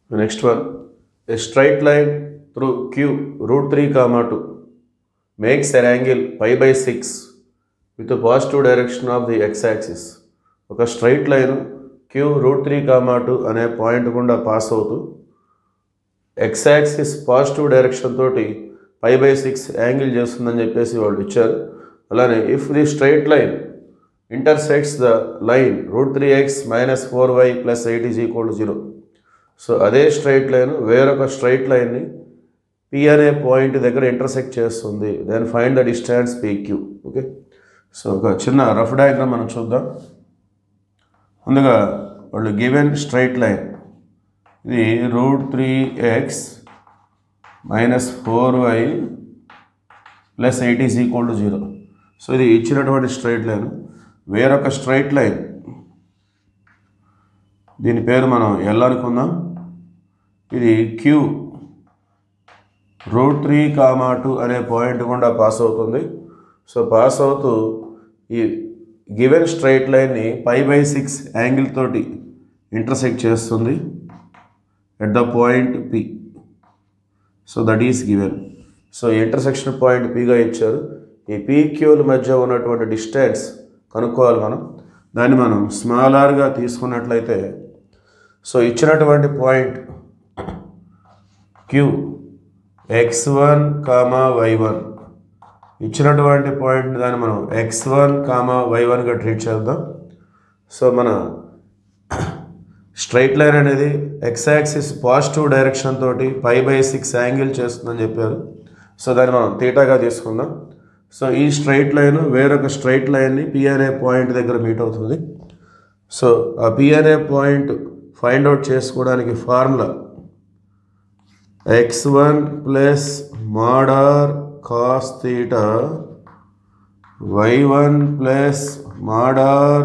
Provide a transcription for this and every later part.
Next one, a straight line through Q root 3 comma 2 makes an angle pi by 6 with the positive direction of the x-axis. ఒక straight line Q root three comma two అనే point గుండా pass అవుతూ x axis positive direction తోటి pi by six angle చేస్తుందని చెప్పేసి వాళ్ళు ఇచ్చారు అలానే if the straight line intersects the line root three x minus four y plus eight is equal to zero so అదే స్ట్రైట్ లైన్ వేరొక straight లైన్ని P అనే పాయింట్ దగ్గర ఇంటర్సెక్ట్ చేస్తుంది then find the distance PQ okay so ఒక చిన్న rough diagram మనం చూద్దాం ముందుగా వాళ్ళు గివెన్ స్ట్రైట్ లైన్ ఇది root three x minus four y plus eight is equal to zero so ఇది ఇచ్చినటువంటి స్ట్రైట్ లైన్ వేరొక స్ట్రైట్ లైన్ దీని పేరు మనం ఎల్ అనుకుందాం ఇది Q root three comma two అనే పాయింట్ గుండా పాస్ అవుతుంది సో పాస్ అవుతూ ఈ గివెన్ స్ట్రైట్ లైన్ని పై బై సిక్స్ యాంగిల్ తోటి ఇంటర్సెక్ట్ చేస్తుంది at the point P so that is given so intersection point పిగా ఇచ్చారు ఈ పీక్యూల మధ్య ఉన్నటువంటి డిస్టెన్స్ కనుక్కోవాలి మనం దాన్ని మనం స్మాల్ ఆర్గా తీసుకున్నట్లయితే సో ఇచ్చినటువంటి point Q x one comma y one ఇచ్చినటువంటి పాయింట్ దాన్ని మనం ఎక్స్ వన్ కామా వై వన్గా ట్రీట్ చేద్దాం సో మన స్ట్రైట్ లైన్ అనేది ఎక్స్ యాక్సిస్ పాజిటివ్ డైరెక్షన్ తోటి పై బై సిక్స్ యాంగిల్ చేస్తుందని చెప్పారు సో దాన్ని మనం తీటాగా తీసుకుందాం సో ఈ స్ట్రైట్ లైన్ వేరొక స్ట్రైట్ లైన్ని పి అనే పాయింట్ దగ్గర మీట్ అవుతుంది సో ఆ పి అనే పాయింట్ ఫైండ్ అవుట్ చేసుకోవడానికి formula x one plus mod r cos theta y one plus mod r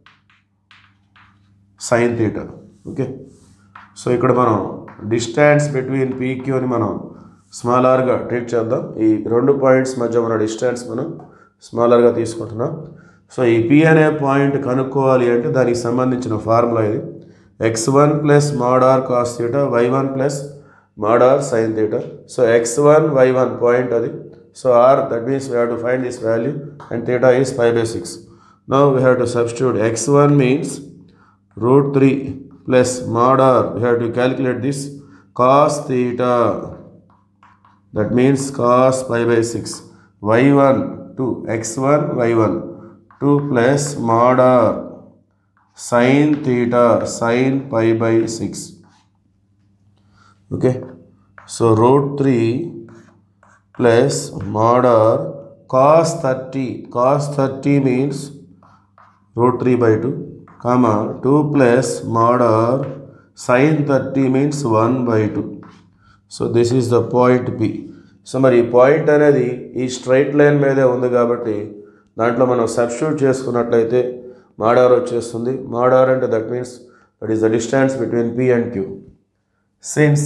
sign theta okay so ఇక్కడ మనం డిస్టెన్స్ బిట్వీన్ పీక్యూ అని మనం స్మాల్ ఆర్గా ట్రీట్ చేద్దాం ఈ రెండు పాయింట్స్ మధ్య ఉన్న డిస్టెన్స్ మనం స్మాల్ ఆర్గా తీసుకుంటున్నాం సో ఈ పి అనే పాయింట్ కనుక్కోవాలి అంటే దానికి సంబంధించిన ఫార్ములా ఇది x one plus mod r cos theta y one plus mod r sign theta so x one y one point అది so r that means we have to find this value and theta is five by six no we have to substitute x one means root 3 plus mod r we have to calculate this cos theta that means cos pi by 6 y1 2 x1 y1 2 plus mod r sin theta sin pi by 6 okay so root 3 plus mod r cos 30 cos 30 means root 3 by 2 comma 2 plus mod r sin 30 means 1 by 2 so this is the point P so మరి ఈ point అనేది ఈ straight line మీదే ఉంది కాబట్టి దాంట్లో మనం substitute చేసుకున్నట్లయితే మాడార్ వచ్చేస్తుంది మాడార్ అంటే that means that is the distance between P and Q since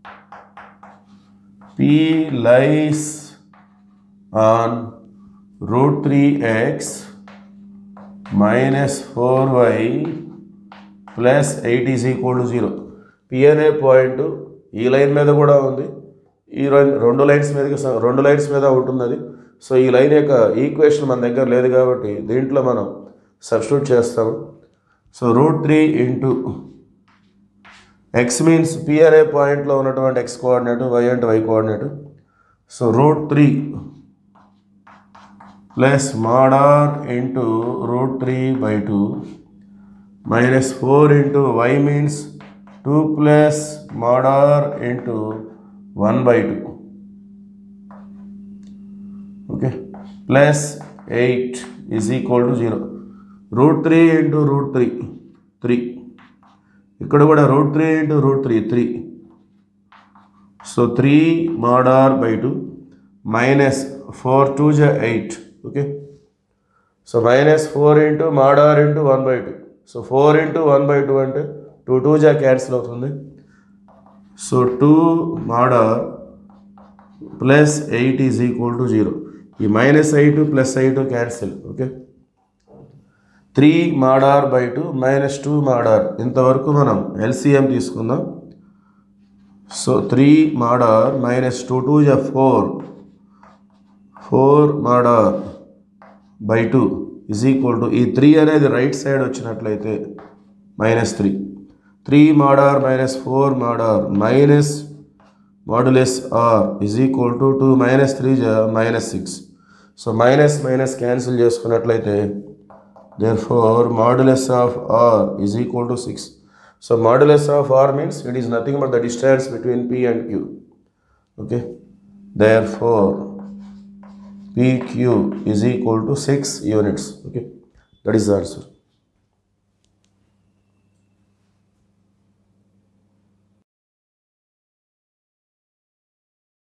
P lies on root three x minus four y plus eight is equal to zero P అనే point ఈ లైన్ మీద కూడా ఉంది ఈ line రెండు lines మీద రెండు lines మీద ఉంటుంది అది సో ఈ లైన్ యొక్క ఈక్వేషన్ మన దగ్గర లేదు కాబట్టి దీంట్లో మనం సబ్స్టిట్యూట్ చేస్తాము so root three into x means P అనే పాయింట్లో ఉన్నటువంటి ఎక్స్ కోఆర్డినేట్ వై అంటే y coordinate so root three plus mod r into root three by two minus four into y means two plus mod r into one by two okay plus eight is equal to zero root three into root three three ఇక్కడ కూడా root three into root three three so three mod r by two minus four two జ eight okay so minus four into mod r into one by two so four into one by two అంటే two two జా cancel అవుతుంది so two mod r plus eight is equal to zero ఈ minus eight plus eight cancel okay three mod r by two minus two mod r ఇంతవరకు మనం LCM తీసుకుందాం so three mod r minus two two జ four four mod r by two is equal to ఈ three అనేది right side వచ్చినట్లయితే minus three three mod r minus four mod r minus modulus r is equal to two minus three జ minus six so minus minus cancel చేసుకున్నట్లయితే therefore modulus of r is equal to six so modulus of r means it is nothing but the distance between p and q okay therefore PQ is equal to 6 units. Okay, that is the answer.